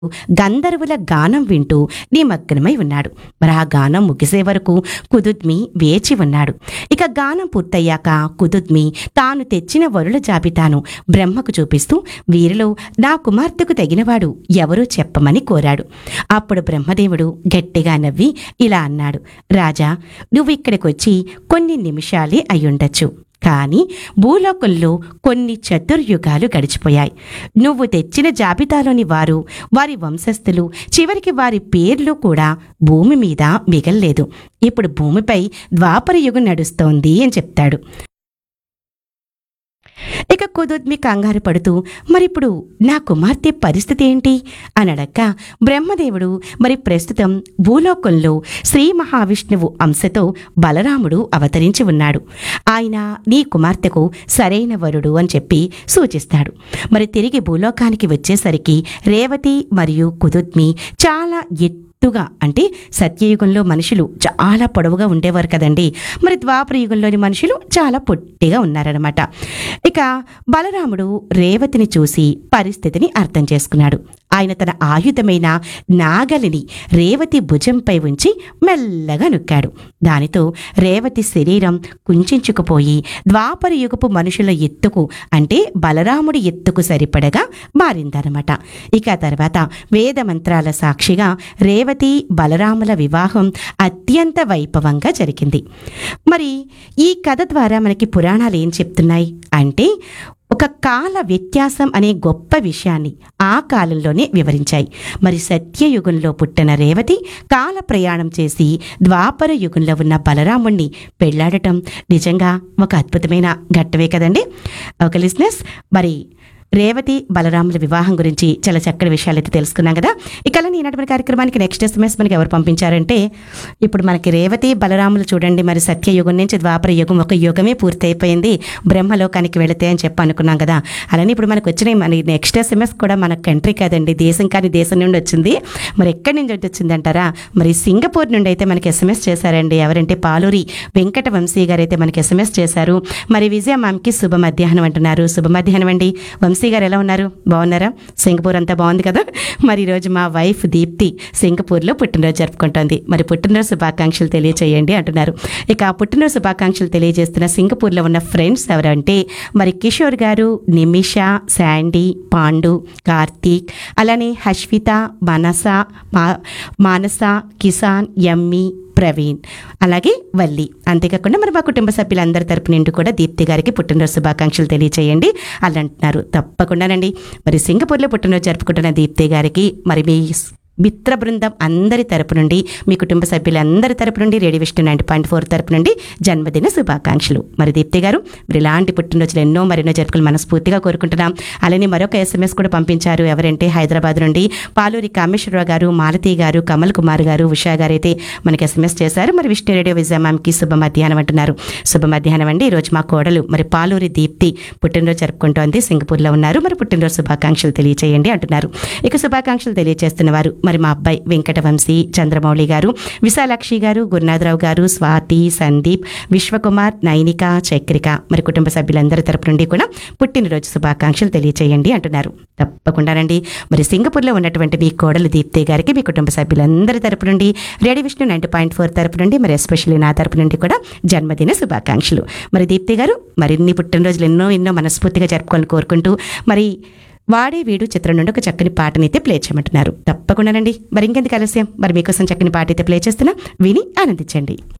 గంధర్వుల గానం వింటూ నిమగ్నమై ఉన్నాడు మరి ఆ గానం ముగిసే వరకు కుదుద్మి వేచి ఉన్నాడు ఇక గానం పూర్తయ్యాక కుదుద్మి తాను తెచ్చిన వరుల జాబితాను బ్రహ్మకు చూపిస్తూ వీరిలో నా కుమార్తెకు తగినవాడు ఎవరో చెప్పమని కోరాడు అప్పుడు బ్రహ్మదేవుడు గట్టిగా నవ్వి ఇలా అన్నాడు రాజా నువ్వు ఇక్కడికి వచ్చి కొన్ని నిమిషాలే అయ్యుండొచ్చు కానీ భూలోకంలో కొన్ని చతుర్యుగాలు గడిచిపోయాయి నువ్వు తెచ్చిన జాబితాలోని వారు వారి వంశస్థులు చివరికి వారి పేర్లు కూడా భూమి మీద మిగల్లేదు ఇప్పుడు భూమిపై ద్వాపర యుగం నడుస్తోంది అని చెప్తాడు ఇక కుదుద్మి కంగారు పడుతూ మరిప్పుడు నా కుమార్తె పరిస్థితి ఏంటి అని అడక్క బ్రహ్మదేవుడు మరి ప్రస్తుతం భూలోకంలో శ్రీ మహావిష్ణువు అంశతో బలరాముడు అవతరించి ఉన్నాడు ఆయన నీ కుమార్తెకు సరైన వరుడు అని చెప్పి సూచిస్తాడు మరి తిరిగి భూలోకానికి వచ్చేసరికి రేవతి మరియు కుదుద్మి చాలా ఎత్తుగా అంటే సత్యయుగంలో మనుషులు చాలా పొడవుగా ఉండేవారు కదండి మరి ద్వాపర యుగంలోని మనుషులు చాలా పొట్టిగా ఉన్నారనమాట ఇక బలరాముడు రేవతిని చూసి పరిస్థితిని అర్థం చేసుకున్నాడు ఆయన తన ఆయుధమైన నాగలిని రేవతి భుజంపై ఉంచి మెల్లగా నొక్కాడు దానితో రేవతి శరీరం కుంచుకుపోయి ద్వాపర యుగపు మనుషుల ఎత్తుకు అంటే బలరాముడి ఎత్తుకు సరిపడగా మారిందనమాట ఇక ఆ తర్వాత వేద మంత్రాల సాక్షిగా రేవతి బలరాముల వివాహం అత్యంత వైభవంగా జరిగింది మరి ఈ కథ ద్వారా మనకి పురాణాలు ఏం చెప్తున్నాయి అంటే ఒక కాల వ్యత్యాసం అనే గొప్ప విషయాన్ని ఆ కాలంలోనే వివరించాయి మరి సత్యయుగంలో పుట్టిన రేవతి కాల ప్రయాణం చేసి ద్వాపర యుగంలో ఉన్న బలరాముణ్ణి పెళ్లాడటం నిజంగా ఒక అద్భుతమైన ఘట్టమే కదండి ఒక లిస్నెస్ మరి రేవతి బలరాముల వివాహం గురించి చాలా చక్కటి విషయాలు అయితే తెలుసుకున్నాం కదా ఇక అలా ఈనాటి కార్యక్రమానికి నెక్స్ట్ ఎస్ఎంఎస్ మనకి ఎవరు పంపించారంటే ఇప్పుడు మనకి రేవతి బలరాములు చూడండి మరి సత్యయుగం నుంచి ద్వాపర యుగం ఒక యుగమే పూర్తయిపోయింది బ్రహ్మలోకానికి వెళితే అని చెప్పి అనుకున్నాం కదా అలానే ఇప్పుడు మనకు వచ్చిన మన నెక్స్ట్ ఎస్ఎంఎస్ కూడా మన కంట్రీ కాదండి దేశం కాని దేశం నుండి వచ్చింది మరి ఎక్కడి నుంచి వచ్చింది అంటారా మరి సింగపూర్ నుండి అయితే మనకి ఎస్ఎంఎస్ చేశారండి ఎవరంటే పాలూరి వెంకట వంశీ గారు అయితే మనకి ఎస్ఎంఎస్ చేశారు మరి విజయ మామ్కి శుభ మధ్యాహ్నం అంటున్నారు శుభ మధ్యాహ్నం అండి వంశీ గారు ఎలా ఉన్నారు బాగున్నారా సింగపూర్ అంతా బాగుంది కదా మరి ఈరోజు మా వైఫ్ దీప్తి సింగపూర్లో పుట్టినరోజు జరుపుకుంటోంది మరి పుట్టినరోజు శుభాకాంక్షలు తెలియచేయండి అంటున్నారు ఇక ఆ పుట్టినరోజు శుభాకాంక్షలు తెలియజేస్తున్న సింగపూర్లో ఉన్న ఫ్రెండ్స్ ఎవరంటే మరి కిషోర్ గారు నిమిష శాండీ పాండు కార్తీక్ అలానే హష్విత మనస మా మానస కిసాన్ యమ్మి ప్రవీణ్ అలాగే వల్లి అంతేకాకుండా మరి మా కుటుంబ సభ్యులందరి తరపు నుండి కూడా దీప్తి గారికి పుట్టినరోజు శుభాకాంక్షలు తెలియచేయండి అలా అంటున్నారు తప్పకుండానండి మరి సింగపూర్లో పుట్టినరోజు జరుపుకుంటున్న దీప్తి గారికి మరి మీ మిత్ర బృందం అందరి తరపు నుండి మీ కుటుంబ సభ్యులందరి తరపు నుండి radio Vishnu ninety point four తరపు నుండి జన్మదిన శుభాకాంక్షలు మరి దీప్తి గారు మీరు ఇలాంటి పుట్టినరోజులు ఎన్నో మరెన్నో జరుపుకుని మనస్ఫూర్తిగా కోరుకుంటున్నాం అలానే మరొక ఎస్ఎంఎస్ కూడా పంపించారు ఎవరంటే హైదరాబాద్ నుండి పాలూరి కామేశ్వరరావు గారు మాలతి గారు కమల్ కుమార్ గారు ఉషా గారు అయితే మనకి ఎస్ఎంఎస్ చేశారు మరి విష్ణు రేడియో విజయమామ్కి శుభ మధ్యాహ్నం అంటున్నారు శుభ మధ్యాహ్నం అండి ఈరోజు మా కోడలు మరి పాలూరి దీప్తి పుట్టినరోజు జరుపుకుంటోంది సింగపూర్లో ఉన్నారు మరి పుట్టినరోజు శుభాకాంక్షలు తెలియచేయండి అంటున్నారు ఇక శుభాకాంక్షలు తెలియజేస్తున్న వారు మరి మా అబ్బాయి వెంకటవంశీ చంద్రమౌళి గారు విశాలాక్షి గారు గురునాథరావు గారు స్వాతి సందీప్ విశ్వకుమార్ నైనిక చక్రిక మరి కుటుంబ సభ్యులందరి తరపు నుండి కూడా పుట్టినరోజు శుభాకాంక్షలు తెలియచేయండి అంటున్నారు తప్పకుండానండి మరి సింగపూర్లో ఉన్నటువంటి మీ కోడలు దీప్తి గారికి మీ కుటుంబ సభ్యులందరి తరపు నుండి radio Vishnu ninety point four తరపు నుండి మరి ఎస్పెషల్లీ నా తరపు నుండి కూడా జన్మదిన శుభాకాంక్షలు మరి దీప్తి గారు మరిన్ని పుట్టినరోజులు ఎన్నో ఎన్నో మనస్ఫూర్తిగా జరుపుకోవాలని కోరుకుంటూ మరి వాడే వీడు చిత్రం నుండి ఒక చక్కని పాటనైతే ప్లే చేయమంటున్నారు తప్పకుండానండి మరి ఇంకెందుకు ఆలస్యం మరి మీకోసం చక్కని పాట అయితే ప్లే చేస్తున్నా విని ఆనందించండి